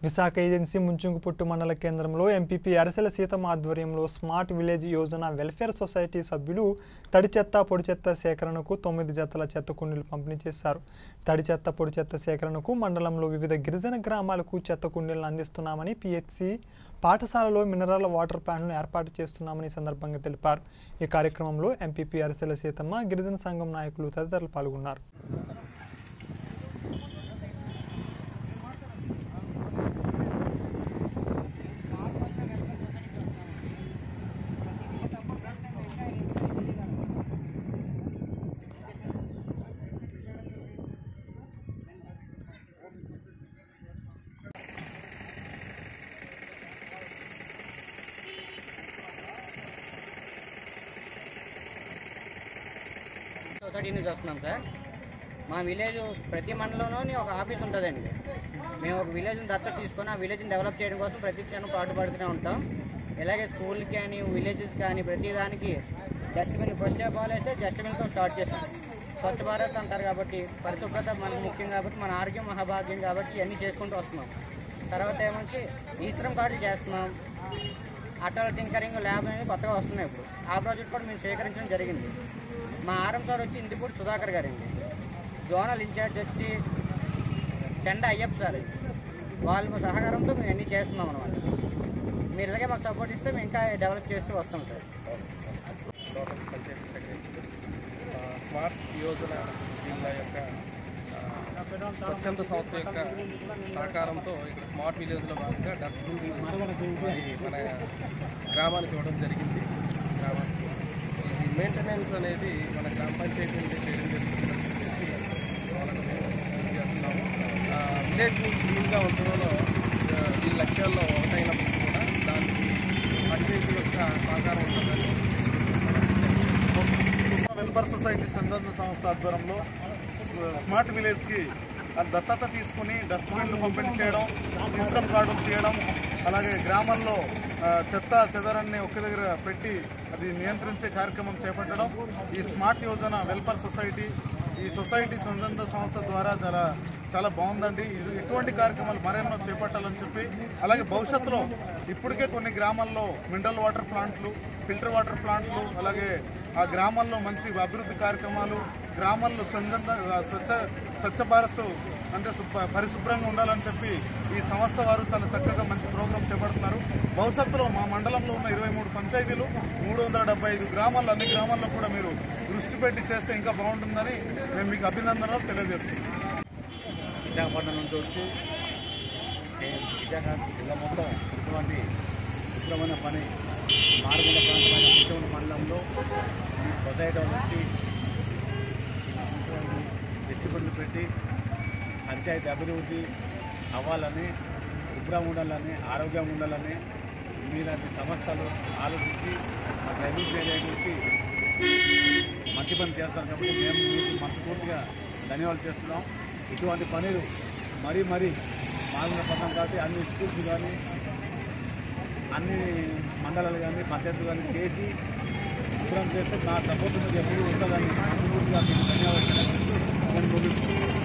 Visakha agency ముంచుంగుపుట్టు మండల కేంద్రంలో MPP Arasela Seethamma ఆధ్వర్యంలో smart village Yojana welfare society సభ్యులు తడి చెత్త పొడి చెత్త సేకరణకు తొమ్మిది జతల చెత్త కుండీలు పంపిణీ చేశారు తడి చెత్త పొడి చెత్త సేకరణకు మండలంలో వివిధ గిరిజన గ్రామాలకు చెత్త కుండీలను అందిస్తున్నామని పిహెచ్సి పాఠశాలలో మినరల్ వాటర్ ప్లాంట్ను ఏర్పాటు చేస్తున్నామని ఈ సందర్భంగా తెలిపారు ఈ కార్యక్రమంలో ఎంపీపీ అరసెల సీతమ్మ గిరిజన సంఘం నాయకులు తదితరులు పాల్గొన్నారు సొసైటీ నుంచి వస్తున్నాం సార్ మా విలేజ్ ప్రతి మండలంలోని ఒక ఆఫీస్ ఉంటుందండి మేము ఒక విలేజ్ని దత్తత తీసుకొని ఆ విలేజ్ని డెవలప్ చేయడం కోసం ప్రతి క్షణం పాటుపడుతూనే ఉంటాం ఇలాగే స్కూల్కి కానీ విలేజెస్ కానీ ప్రతి దానికి డస్ట్బిన్ ఫస్ట్ ఆఫ్ ఆల్ అయితే డస్ట్బిన్తో స్టార్ట్ చేసాం స్వచ్ఛ భారత్ అంటారు కాబట్టి పరిశుభ్రత మనకు ముఖ్యం కాబట్టి మన ఆరోగ్యం మహాభాగ్యం కాబట్టి ఇవన్నీ చేసుకుంటూ వస్తున్నాం తర్వాత ఏమొచ్చి ఈశ్వరం కార్డులు చేస్తున్నాం అటల్ టింకరింగ్ ల్యాబ్ అనేది కొత్తగా వస్తున్నాయి ఇప్పుడు ఆ ప్రాజెక్ట్ కూడా మేము స్వీకరించడం జరిగింది మా ఆర్ఎం సార్ వచ్చి ఇంటిపూడి సుధాకర్ గారండి జోనల్ ఇన్ఛార్జ్ వచ్చి చెండ అయ్యప్ప సార్ వాళ్ళ సహకారంతో మేము అన్నీ చేస్తున్నాం అనమాట మీరు ఇలాగే మాకు సపోర్ట్ ఇస్తే మేము ఇంకా డెవలప్ చేస్తూ వస్తాం సార్ లోకల్ పంచాయతీ సెక్రటరీ ఆ, స్మార్ట్ యోజన వీళ్ళ యొక్క ఆ, స్వచ్ఛంద సంస్థ యొక్క సహకారంతో ఇక్కడ స్మార్ట్ విలేజ్లో భాగంగా డస్ట్బిన్స్ మరి మన గ్రామానికి ఇవ్వడం జరిగింది గ్రామానికి ఇది మెయింటెనెన్స్ అనేది మన గ్రామ పంచాయతీ నుండి చేయడం జరుగుతుందని చెప్పేసి వాళ్ళకు మేము చేస్తున్నాము ఆ, విలేజ్ని క్లీన్గా ఉంచడంలో ఆ, ఈ లక్ష్యాల్లో ఒకటైనప్పుడు కూడా దానికి పంచాయతీ యొక్క సహకారం ఉంటుందని వెల్ఫేర్ సొసైటీ సంబంధ సంస్థ ఆధ్వర్యంలో స్మ- స్మార్ట్ విలేజ్కి ఆ దత్తత తీసుకుని డస్ట్బిన్లు పంపిణీ చేయడం ఇస్త్రం కార్డులు తీయడం అలాగే గ్రామాల్లో ఆ, చెత్త చెదరాన్ని ఒక్క దగ్గర పెట్టి అది నియంత్రించే కార్యక్రమం చేపట్టడం ఈ స్మార్ట్ యోజన వెల్ఫేర్ సొసైటీ ఈ సొసైటీ స్వతంత్ర సంస్థ ద్వారా చాలా చాలా బాగుందండి ఇది- ఇటువంటి కార్యక్రమాలు మరెన్నో చేపట్టాలని చెప్పి అలాగే భవిష్యత్తులో ఇప్పటికే కొన్ని గ్రామాల్లో మినరల్ వాటర్ ప్లాంట్లు ఫిల్టర్ వాటర్ ప్లాంట్లు అలాగే ఆ గ్రామాల్లో మంచి అభివృద్ధి కార్యక్రమాలు గ్రామాల్లో స్వచ్ఛంద స్వచ్ఛ స్వచ్ఛ భారత్ అంటే శుభ్ర- పరిశుభ్రంగా ఉండాలని చెప్పి ఈ సంస్థ వారు చాలా చక్కగా మంచి ప్రోగ్రామ్ చేపడుతున్నారు భవిష్యత్తులో మా మండలంలో ఉన్న ఇరవై మూడు పంచాయతీలు మూడు వందల డెబ్బై ఐదు గ్రామాల్లో అన్ని గ్రామాల్లో కూడా మీరు దృష్టి పెట్టి చేస్తే ఇంకా బాగుంటుందని మేము మీకు అభినందనలు తెలియజేస్తున్నాం విశాఖపట్నం నుంచి వచ్చి ఏ విశాఖ జిల్లా మొత్తం ఇటువంటి ఉత్తరమైన పని మారుమూల ప్రాంతమైన ముఖ్యమైన మండలంలో ఈ సొసైటీ వాళ్ళు వచ్చి పెట్టుబడులు పెట్టి పంచాయతీ అభివృద్ధి అవ్వాలని శుభ్రంగా ఉండాలని ఆరోగ్యంగా ఉండాలని మీలాంటి సంస్థలు ఆలోచించి మా డ్రైవింగ్ ఏరియా గురించి మంచి పని చేస్తారు కాబట్టి మేము మీకు మనస్ఫూర్తిగా ధన్యవాదాలు చేస్తున్నాం ఇటువంటి పనులు మరీ మరీ మాలిన పథకం కాబట్టి అన్ని స్కూల్స్ కానీ అన్ని మండలాలు కానీ పంచాయతీలు కానీ చేసి శుభ్రం చేస్తే నా సపోర్ట్ మీకు ఎప్పుడు ఉంటుందని మనస్ఫూర్తిగా మీకు ధన్యవాదాలు నేను ముగిస్తున్నాను